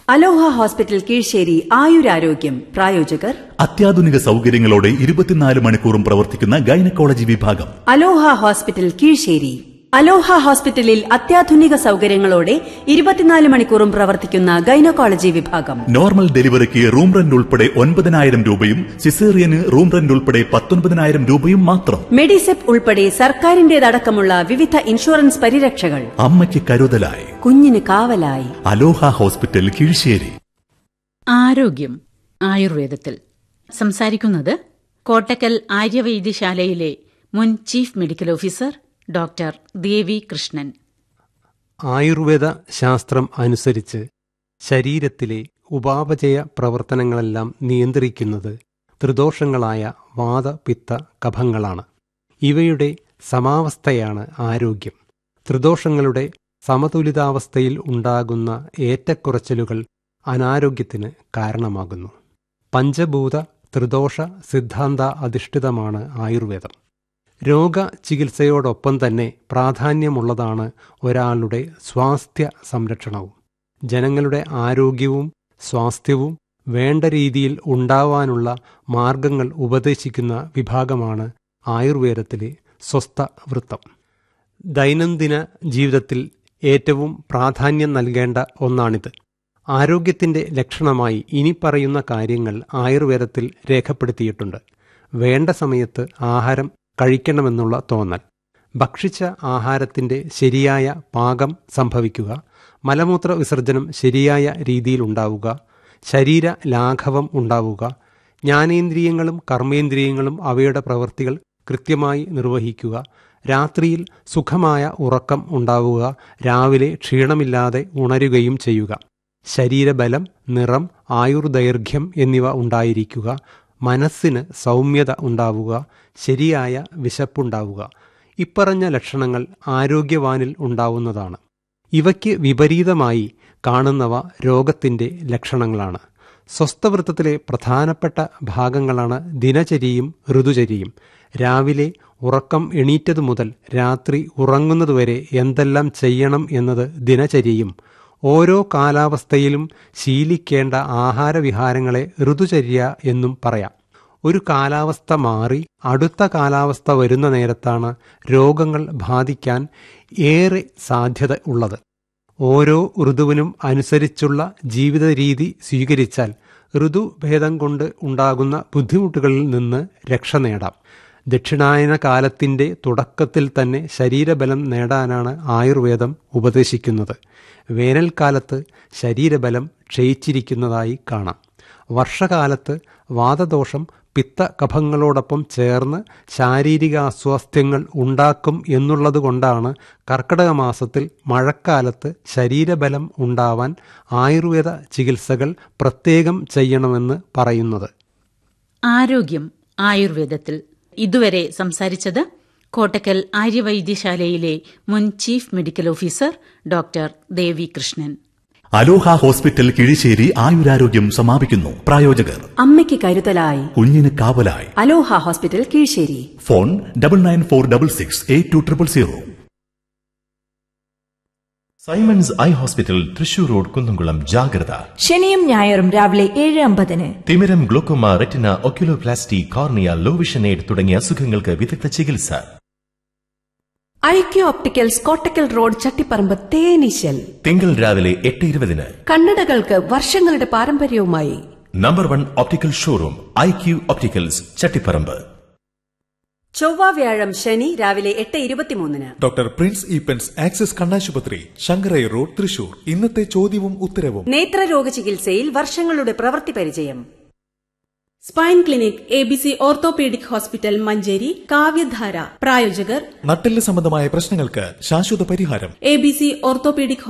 അലോഹ hospital Kizhisseri ആയുരാരോഗ്യം പ്രായോജകർ അത്യാധുനിക സൗകര്യങ്ങളോടെ ഇരുപത്തിനാല് മണിക്കൂറും പ്രവർത്തിക്കുന്ന ഗൈനക്കോളജി വിഭാഗം അലോഹ ഹോസ്പിറ്റൽ കീഴ്ശേരി അലോഹ ഹോസ്പിറ്റലിൽ അത്യാധുനിക സൗകര്യങ്ങളോടെ ഇരുപത്തിനാല് മണിക്കൂറും പ്രവർത്തിക്കുന്ന ഗൈനക്കോളജി വിഭാഗം നോർമൽ ഡെലിവറിക്ക് റൂം റെന്റ് ഉൾപ്പെടെ ഒൻപതിനായിരം രൂപയും സിസേറിയന് റൂം റെന്റ് ഉൾപ്പെടെ പത്തൊൻപതിനായിരം രൂപയും മാത്രം മെഡിസെപ് ഉൾപ്പെടെ സർക്കാരിന്റേതടക്കമുള്ള വിവിധ ഇൻഷുറൻസ് പരിരക്ഷകൾ അമ്മയ്ക്ക് കരുതലായി കുഞ്ഞിന് കാവലായി അലോഹ ഹോസ്പിറ്റൽ കീഴ്ശേരി ആരോഗ്യം ആയുർവേദത്തിൽ സംസാരിക്കുന്നത് കോട്ടക്കൽ ആര്യവൈദ്യശാലയിലെ മുൻ chief medical officer doctor Devi Krishnan Ayurveda ശാസ്ത്രം അനുസരിച്ച് ശരീരത്തിലെ ഉപാപചയ പ്രവർത്തനങ്ങളെല്ലാം നിയന്ത്രിക്കുന്നത് ത്രിദോഷങ്ങളായ വാത പിത്ത കഫങ്ങളാണ് ഇവയുടെ സമാവസ്ഥയാണ് ആരോഗ്യം ത്രിദോഷങ്ങളുടെ സമതുലിതാവസ്ഥയിൽ ഉണ്ടാകുന്ന ഏറ്റക്കുറച്ചിലുകൾ അനാരോഗ്യത്തിന് കാരണമാകുന്നു പഞ്ചഭൂത ത്രിദോഷ സിദ്ധാന്ത അധിഷ്ഠിതമാണ് ആയുർവേദം രോഗചികിത്സയോടൊപ്പം തന്നെ പ്രാധാന്യമുള്ളതാണ് ഒരാളുടെ സ്വാസ്ഥ്യ സംരക്ഷണവും ജനങ്ങളുടെ ആരോഗ്യവും സ്വാസ്ഥ്യവും വേണ്ട രീതിയിൽ ഉണ്ടാവാനുള്ള മാർഗങ്ങൾ ഉപദേശിക്കുന്ന വിഭാഗമാണ് ആയുർവേദത്തിലെ സ്വസ്ഥ വൃത്തം ദൈനംദിന ജീവിതത്തിൽ ഏറ്റവും പ്രാധാന്യം നൽകേണ്ട ഒന്നാണിത് ആരോഗ്യത്തിന്റെ ലക്ഷണമായി ഇനി പറയുന്ന കാര്യങ്ങൾ ആയുർവേദത്തിൽ രേഖപ്പെടുത്തിയിട്ടുണ്ട് വേണ്ട സമയത്ത് ആഹാരം കഴിക്കണമെന്നുള്ള തോന്നൽ ഭക്ഷിച്ച ആഹാരത്തിന്റെ ശരിയായ പാകം സംഭവിക്കുക മലമൂത്ര വിസർജനം ശരിയായ രീതിയിൽ ഉണ്ടാവുക ശരീര ലാഘവം ഉണ്ടാവുക ജ്ഞാനേന്ദ്രിയങ്ങളും കർമ്മേന്ദ്രിയങ്ങളും അവയുടെ പ്രവൃത്തികൾ കൃത്യമായി നിർവഹിക്കുക രാത്രിയിൽ സുഖമായ ഉറക്കം ഉണ്ടാവുക രാവിലെ ക്ഷീണമില്ലാതെ ഉണരുകയും ചെയ്യുക ശരീരബലം നിറം ആയുർദൈർഘ്യം എന്നിവ ഉണ്ടായിരിക്കുക മനസ്സിന് സൗമ്യത ഉണ്ടാവുക ശരിയായ വിശപ്പുണ്ടാവുക ഇപ്പറഞ്ഞ ലക്ഷണങ്ങൾ ആരോഗ്യവാനിൽ ഉണ്ടാവുന്നതാണ് ഇവയ്ക്ക് വിപരീതമായി കാണുന്നവ രോഗത്തിന്റെ ലക്ഷണങ്ങളാണ് സ്വസ്ഥവൃത്തത്തിലെ പ്രധാനപ്പെട്ട ഭാഗങ്ങളാണ് ദിനചര്യയും ഋതുചര്യയും രാവിലെ ഉറക്കം എണീറ്റതു മുതൽ രാത്രി ഉറങ്ങുന്നതുവരെ എന്തെല്ലാം ചെയ്യണം എന്നത് ദിനചര്യയും ഓരോ കാലാവസ്ഥയിലും ശീലിക്കേണ്ട ആഹാരവിഹാരങ്ങളെ ഋതുചര്യ എന്നും പറയാം ഒരു കാലാവസ്ഥ മാറി അടുത്ത കാലാവസ്ഥ വരുന്ന നേരത്താണ് രോഗങ്ങൾ ബാധിക്കാൻ ഏറെ സാധ്യത ഉള്ളത് ഓരോ ഋതുവിനും അനുസരിച്ചുള്ള ജീവിത രീതി സ്വീകരിച്ചാൽ ഋതുഭേദം കൊണ്ട് ഉണ്ടാകുന്ന ബുദ്ധിമുട്ടുകളിൽ നിന്ന് രക്ഷ നേടാം ദക്ഷിണായന കാലത്തിന്റെ തുടക്കത്തിൽ തന്നെ ശരീരബലം നേടാനാണ് ആയുർവേദം ഉപദേശിക്കുന്നത് വേനൽക്കാലത്ത് ശരീരബലം ക്ഷയിച്ചിരിക്കുന്നതായി കാണാം വർഷകാലത്ത് വാതദോഷം പിത്ത കഫങ്ങളോടൊപ്പം ചേർന്ന് ശാരീരിക അസ്വാസ്ഥ്യങ്ങൾ ഉണ്ടാക്കും എന്നുള്ളതുകൊണ്ടാണ് കർക്കിടക മാസത്തിൽ മഴക്കാലത്ത് ശരീരബലം ഉണ്ടാവാൻ ആയുർവേദ ചികിത്സകൾ പ്രത്യേകം ചെയ്യണമെന്ന് പറയുന്നത് ആരോഗ്യം ആയുർവേദത്തിൽ ഇതുവരെ സംസാരിച്ചത് കോട്ടക്കൽ ആര്യവൈദ്യശാലയിലെ മുൻ chief medical officer doctor Devi Krishnan Aloha hospital Kizhisseri ആയുരാരോഗ്യം സമാപിക്കുന്നു പ്രായോജകർ അമ്മയ്ക്ക് കരുതലായി കുഞ്ഞിന് കാവലായി Aloha hospital Keezhisseri phone double nine four double six eight two triple zero Simon's eye hospital Thrissur road Kunnamkulam ജാഗ്രത ശനിയും ഞായറും രാവിലെ ഏഴ് അമ്പതിന് തിമിരം glaucoma retina oculoplasty cornea low vision aid തുടങ്ങിയ അസുഖങ്ങൾക്ക് വിദഗ്ധ ചികിത്സ IQ opticals Kottakkal road Chattiparamba തേനീശൽ തിങ്കൾ രാവിലെ എട്ട് ഇരുപതിന് കണ്ണടകൾക്ക് വർഷങ്ങളുടെ പാരമ്പര്യവുമായി number one optical showroom I Q opticals Chattiparamba ചൊവ്വ വ്യാഴം ശനി രാവിലെ എട്ട് ഇരുപത്തിമൂന്നിന് ഡോക്ടർ പ്രിൻസ് ഈപ്പൻസ് ആക്സിസ് കണ്ണാശുപത്രി ശങ്കരൈ റോഡ് തൃശൂർ ഇന്നത്തെ ചോദ്യവും ഉത്തരവും നേത്രരോഗ ചികിത്സയിൽ വർഷങ്ങളുടെ പ്രവൃത്തി പരിചയം spine clinic A B C orthopaedic hospital Manjeri Kavyadhara പ്രായോജകർ നട്ടെല്ല് സംബന്ധമായ പ്രശ്നങ്ങൾക്ക് ശാശ്വത പരിഹാരം എ ബി സി ഓർത്തോപീഡിക്